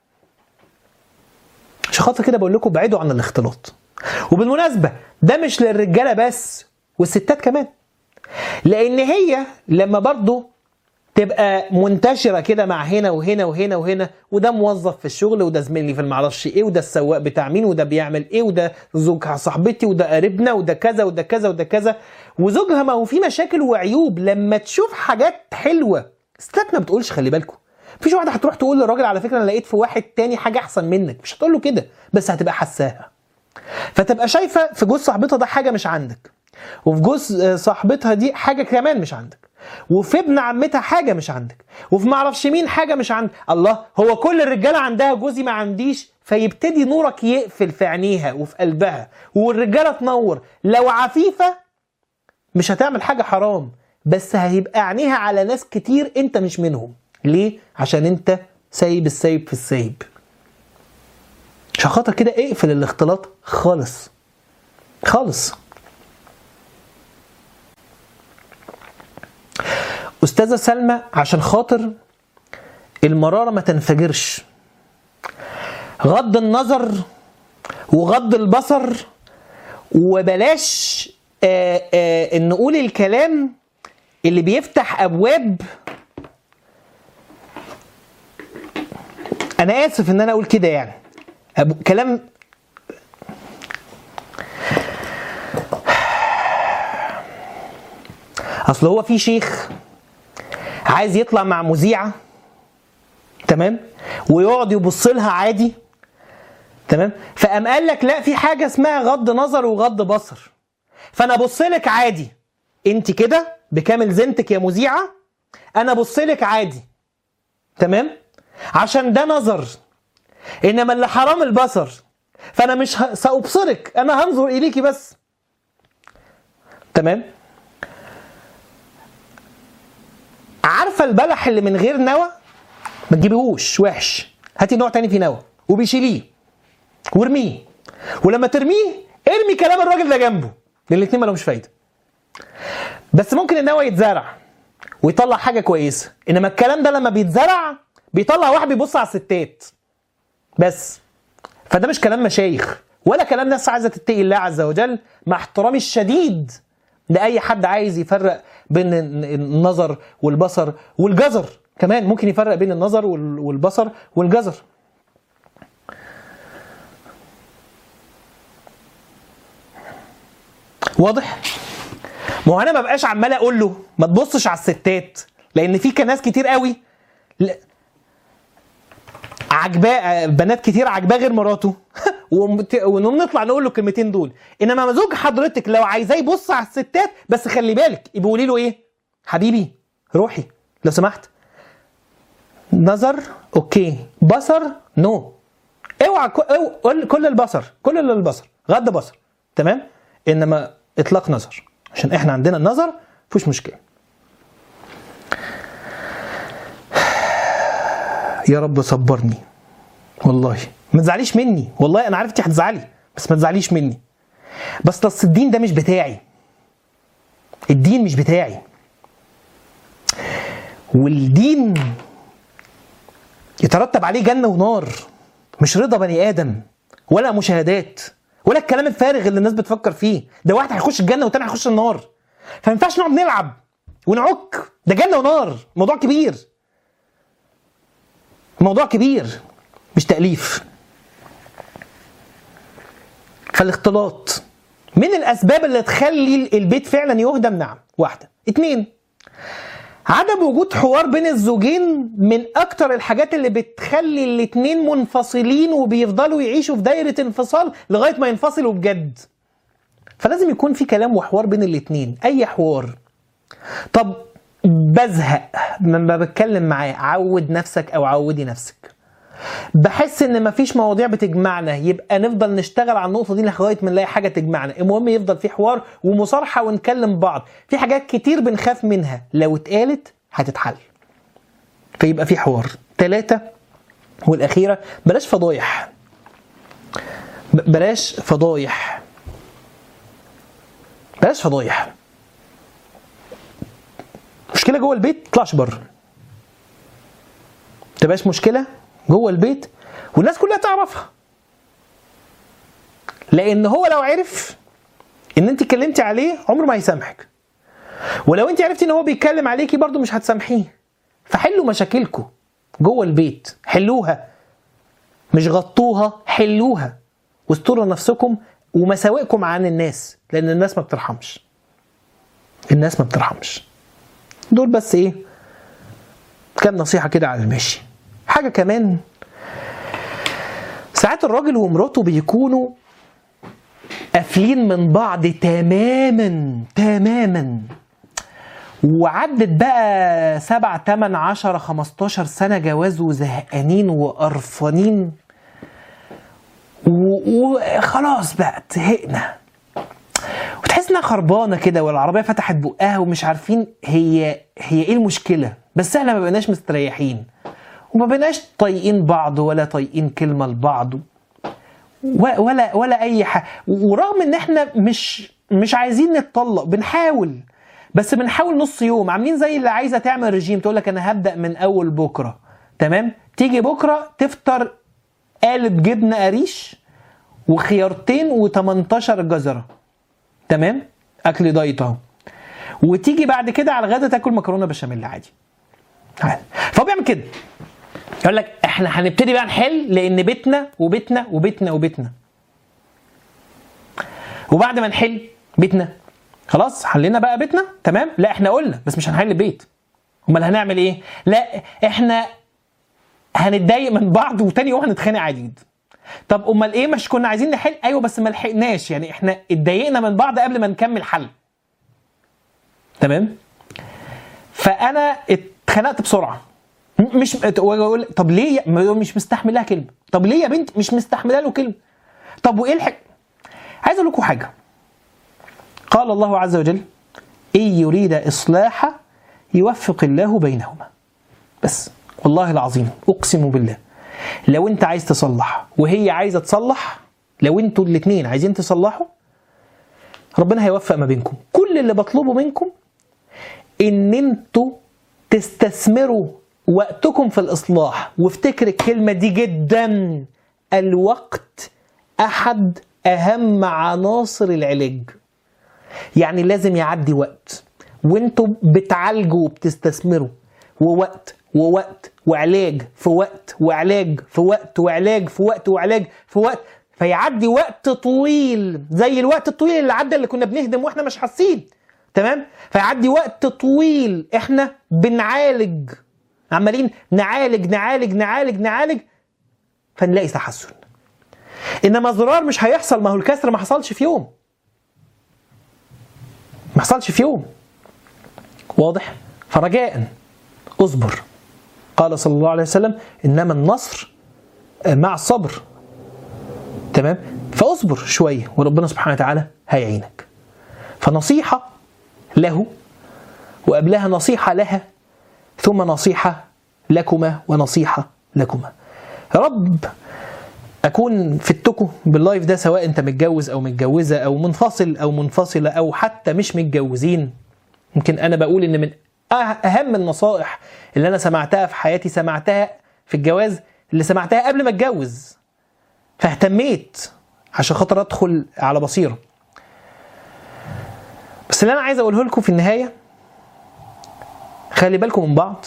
عشان خاطر كده بقول لكم بعيدوا عن الاختلاط وبالمناسبة ده مش للرجالة بس والستات كمان لان هي لما برضو تبقى منتشره كده مع هنا وهنا وهنا وهنا وده موظف في الشغل وده زميلي في المعرفش ايه وده السواق بتاع مين وده بيعمل ايه وده زوج صاحبتي وده قريبنا وده كذا وده كذا وده كذا وزوجها ما هو في مشاكل وعيوب لما تشوف حاجات حلوه ستات ما بتقولش خلي بالكم مفيش واحده هتروح تقول للراجل على فكره انا لقيت في واحد تاني حاجه احسن منك مش هتقول له كده بس هتبقى حساها فتبقى شايفه في جوز صاحبتها ده حاجه مش عندك وفي جوز صاحبتها دي حاجه كمان مش عندك وفي ابن عمتها حاجه مش عندك وفي معرفش مين حاجه مش عندك الله هو كل الرجاله عندها جوزي ما عنديش فيبتدي نورك يقفل في عينيها وفي قلبها والرجاله تنور لو عفيفه مش هتعمل حاجه حرام بس هيبقى عينيها على ناس كتير انت مش منهم ليه عشان انت سايب السايب في السايب عشان خاطر كده اقفل الاختلاط خالص خالص استاذه سلمى عشان خاطر المراره ما تنفجرش غض النظر وغض البصر وبلاش آآ آآ نقول الكلام اللي بيفتح ابواب انا اسف ان انا اقول كده يعني أبو كلام اصل هو في شيخ عايز يطلع مع مذيعه تمام ويقعد يبص لها عادي تمام فقام قال لك لا في حاجه اسمها غض نظر وغض بصر فانا ابص لك عادي انت كده بكامل زينتك يا مذيعه انا ابص لك عادي تمام عشان ده نظر انما اللي حرام البصر فانا مش ه... سابصرك انا هنظر اليكي بس تمام عارفه البلح اللي من غير نوى ما تجيبيهوش وحش هاتي نوع تاني فيه نوى وبيشيليه وارميه ولما ترميه ارمي كلام الراجل ده جنبه لان الاثنين مالهمش فايده بس ممكن النوى يتزرع ويطلع حاجه كويسه انما الكلام ده لما بيتزرع بيطلع واحد بيبص على الستات بس فده مش كلام مشايخ ولا كلام ناس عايزه تتقي الله عز وجل مع احترامي الشديد لاي حد عايز يفرق بين النظر والبصر والجزر كمان ممكن يفرق بين النظر وال- والبصر والجزر واضح ما هو انا ما بقاش عمال اقول له ما تبصش على الستات لان في ناس كتير قوي ل- عجباه بنات كتير عجباه غير مراته ومت- ونقوم نطلع نقول له الكلمتين دول انما زوج حضرتك لو عايزاه يبص على الستات بس خلي بالك يبقى قولي له ايه حبيبي روحي لو سمحت نظر اوكي بصر نو اوعى كو- أو قول كل البصر كل اللي البصر غض بصر تمام انما اطلاق نظر عشان احنا عندنا النظر مفيش مشكله يا رب صبرني والله ما تزعليش مني والله انا عارف انت هتزعلي بس ما تزعليش مني بس اصل الدين ده مش بتاعي الدين مش بتاعي والدين يترتب عليه جنة ونار مش رضا بني آدم ولا مشاهدات ولا الكلام الفارغ اللي الناس بتفكر فيه ده واحد هيخش الجنة والتاني هيخش النار فما ينفعش نقعد نلعب ونعك ده جنة ونار موضوع كبير موضوع كبير مش تأليف فالاختلاط من الأسباب اللي تخلي البيت فعلا يهدم نعم واحدة اتنين عدم وجود حوار بين الزوجين من اكتر الحاجات اللي بتخلي الاتنين منفصلين وبيفضلوا يعيشوا في دايرة انفصال لغاية ما ينفصلوا بجد فلازم يكون في كلام وحوار بين الاتنين اي حوار طب بزهق لما بتكلم معاه عود نفسك او عودي نفسك بحس ان مفيش مواضيع بتجمعنا يبقى نفضل نشتغل على النقطه دي لغايه ما نلاقي حاجه تجمعنا المهم يفضل في حوار ومصارحه ونكلم بعض في حاجات كتير بنخاف منها لو اتقالت هتتحل فيبقى في حوار ثلاثة والأخيرة بلاش فضايح ب- بلاش فضايح بلاش فضايح مشكلة جوه البيت طلعش بره تبقاش مشكلة جوه البيت والناس كلها تعرفها لان هو لو عرف ان انت اتكلمتي عليه عمره ما هيسامحك ولو انت عرفتي ان هو بيتكلم عليكي برضه مش هتسامحيه فحلوا مشاكلكم جوه البيت حلوها مش غطوها حلوها واستروا نفسكم ومساوئكم عن الناس لان الناس ما بترحمش الناس ما بترحمش دول بس ايه كام نصيحة كده على المشي حاجة كمان ساعات الراجل ومراته بيكونوا قافلين من بعض تماما تماما وعدت بقى سبع تمن عشرة خمستاشر سنة جواز وزهقانين وقرفانين و- وخلاص بقى زهقنا وتحس انها خربانه كده والعربيه فتحت بقها ومش عارفين هي هي ايه المشكله بس احنا ما بقيناش مستريحين وما بقيناش طايقين بعض ولا طايقين كلمه لبعض و- ولا ولا اي حاجه ورغم ان احنا مش مش عايزين نتطلق بنحاول بس بنحاول نص يوم عاملين زي اللي عايزه تعمل رجيم تقول لك انا هبدا من اول بكره تمام تيجي بكره تفطر قالب جبنه قريش وخيارتين و18 جزره تمام اكل دايت اهو وتيجي بعد كده على الغدا تاكل مكرونه بشاميل عادي عادي فهو بيعمل كده يقول لك احنا هنبتدي بقى نحل لان بيتنا وبيتنا وبيتنا وبيتنا وبعد ما نحل بيتنا خلاص حلينا بقى بيتنا تمام لا احنا قلنا بس مش هنحل بيت امال هنعمل ايه لا احنا هنتضايق من بعض وتاني يوم هنتخانق عادي جدا طب امال ايه مش كنا عايزين نحل ايوه بس ما لحقناش يعني احنا اتضايقنا من بعض قبل ما نكمل حل تمام ف فانا اتخنقت بسرعه م- مش واقول طب ليه يا- مش مستحمل لها كلمه طب ليه يا بنت مش مستحمله له كلمه طب وايه الحق عايز اقول لكم حاجه قال الله عز وجل ان يريد اصلاحا يوفق الله بينهما بس والله العظيم اقسم بالله لو انت عايز تصلح وهي عايزه تصلح لو انتوا الاثنين عايزين تصلحوا ربنا هيوفق ما بينكم كل اللي بطلبه منكم ان انتوا تستثمروا وقتكم في الاصلاح وافتكر الكلمه دي جدا الوقت احد اهم عناصر العلاج يعني لازم يعدي وقت وانتوا بتعالجوا وبتستثمروا ووقت ووقت وعلاج في وقت وعلاج في وقت وعلاج في وقت وعلاج في وقت فيعدي وقت طويل زي الوقت الطويل اللي عدى اللي كنا بنهدم واحنا مش حاسين تمام فيعدي وقت طويل احنا بنعالج عمالين نعالج نعالج نعالج نعالج فنلاقي تحسن انما الزرار مش هيحصل ما هو الكسر ما حصلش في يوم ما حصلش في يوم واضح فرجاء اصبر قال صلى الله عليه وسلم انما النصر مع الصبر تمام فاصبر شويه وربنا سبحانه وتعالى هيعينك فنصيحه له وقبلها نصيحه لها ثم نصيحه لكما ونصيحه لكما يا رب اكون فدتكم باللايف ده سواء انت متجوز او متجوزه او منفصل او منفصله او حتى مش متجوزين يمكن انا بقول ان من أه- اهم النصائح اللي انا سمعتها في حياتي سمعتها في الجواز اللي سمعتها قبل ما اتجوز فاهتميت عشان خاطر ادخل على بصيره بس اللي انا عايز اقوله لكم في النهايه خلي بالكم من بعض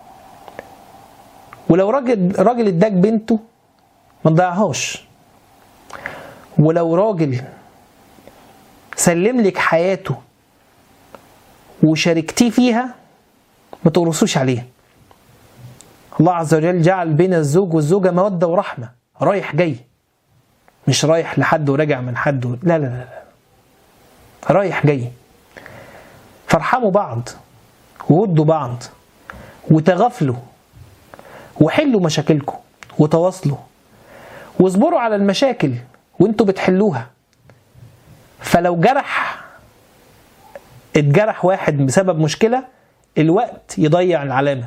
ولو راجل راجل اداك بنته ما تضيعهاش ولو راجل سلم لك حياته وشاركتيه فيها ما تقرصوش عليه الله عز وجل جعل بين الزوج والزوجة مودة ورحمة رايح جاي مش رايح لحد وراجع من حد و... لا لا لا لا رايح جاي فارحموا بعض وودوا بعض وتغافلوا وحلوا مشاكلكم وتواصلوا واصبروا على المشاكل وانتوا بتحلوها فلو جرح اتجرح واحد بسبب مشكلة الوقت يضيع العلامة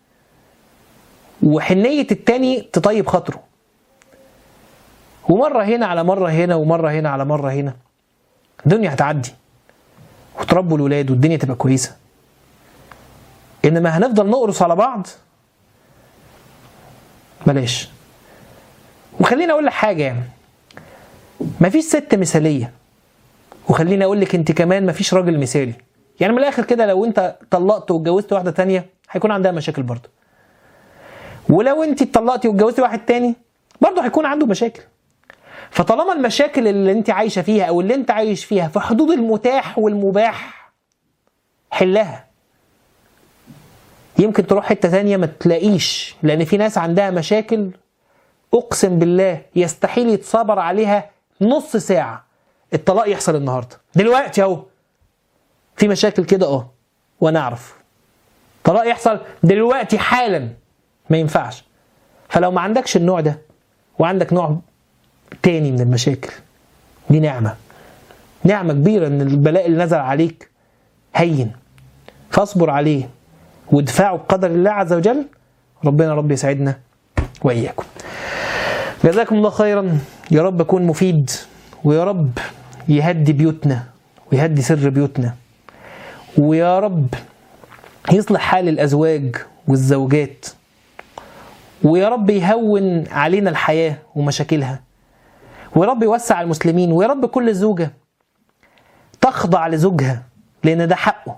وحنية التاني تطيب خاطره ومرة هنا على مرة هنا ومرة هنا على مرة هنا الدنيا هتعدي وتربوا الولاد والدنيا تبقى كويسة إنما هنفضل نقرص على بعض بلاش وخليني أقول لك حاجة يعني مفيش ست مثالية وخليني اقول لك انت كمان مفيش راجل مثالي يعني من الاخر كده لو انت طلقت واتجوزت واحده تانية هيكون عندها مشاكل برضه ولو انت اتطلقتي واتجوزتي واحد تاني برضه هيكون عنده مشاكل فطالما المشاكل اللي انت عايشه فيها او اللي انت عايش فيها في حدود المتاح والمباح حلها يمكن تروح حته تانية ما تلاقيش لان في ناس عندها مشاكل اقسم بالله يستحيل يتصبر عليها نص ساعه الطلاق يحصل النهارده دلوقتي اهو في مشاكل كده اه وانا اعرف طلاق يحصل دلوقتي حالا ما ينفعش فلو ما عندكش النوع ده وعندك نوع تاني من المشاكل دي نعمه نعمه كبيره ان البلاء اللي نزل عليك هين فاصبر عليه وادفعه بقدر الله عز وجل ربنا رب يسعدنا واياكم جزاكم الله خيرا يا رب اكون مفيد ويا رب يهدي بيوتنا ويهدي سر بيوتنا ويا رب يصلح حال الازواج والزوجات ويا رب يهون علينا الحياه ومشاكلها ويا رب يوسع المسلمين ويا رب كل زوجه تخضع لزوجها لان ده حقه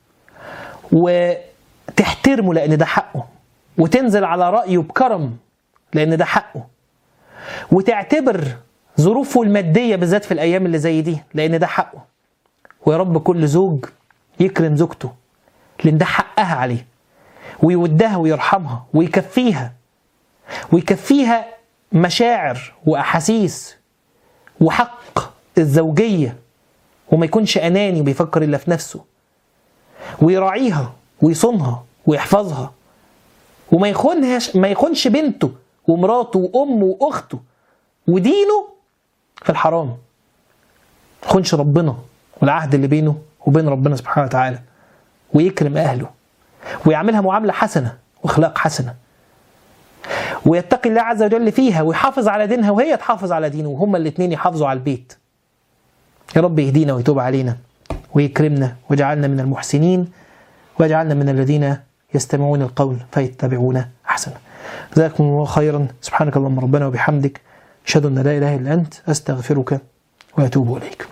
وتحترمه لان ده حقه وتنزل على رايه بكرم لان ده حقه وتعتبر ظروفه الماديه بالذات في الايام اللي زي دي لان ده حقه ويا رب كل زوج يكرم زوجته لان ده حقها عليه ويودها ويرحمها ويكفيها ويكفيها مشاعر واحاسيس وحق الزوجيه وما يكونش اناني وبيفكر الا في نفسه ويراعيها ويصونها ويحفظها وما يخونهاش ما يخونش بنته ومراته وامه واخته ودينه في الحرام ما يخونش ربنا والعهد اللي بينه وبين ربنا سبحانه وتعالى ويكرم اهله ويعملها معامله حسنه واخلاق حسنه ويتقي الله عز وجل فيها ويحافظ على دينها وهي تحافظ على دينه وهما الاثنين يحافظوا على البيت يا رب يهدينا ويتوب علينا ويكرمنا ويجعلنا من المحسنين ويجعلنا من الذين يستمعون القول فيتبعون احسنه. جزاكم الله خيرا سبحانك اللهم ربنا وبحمدك اشهد ان لا اله الا انت استغفرك واتوب اليك.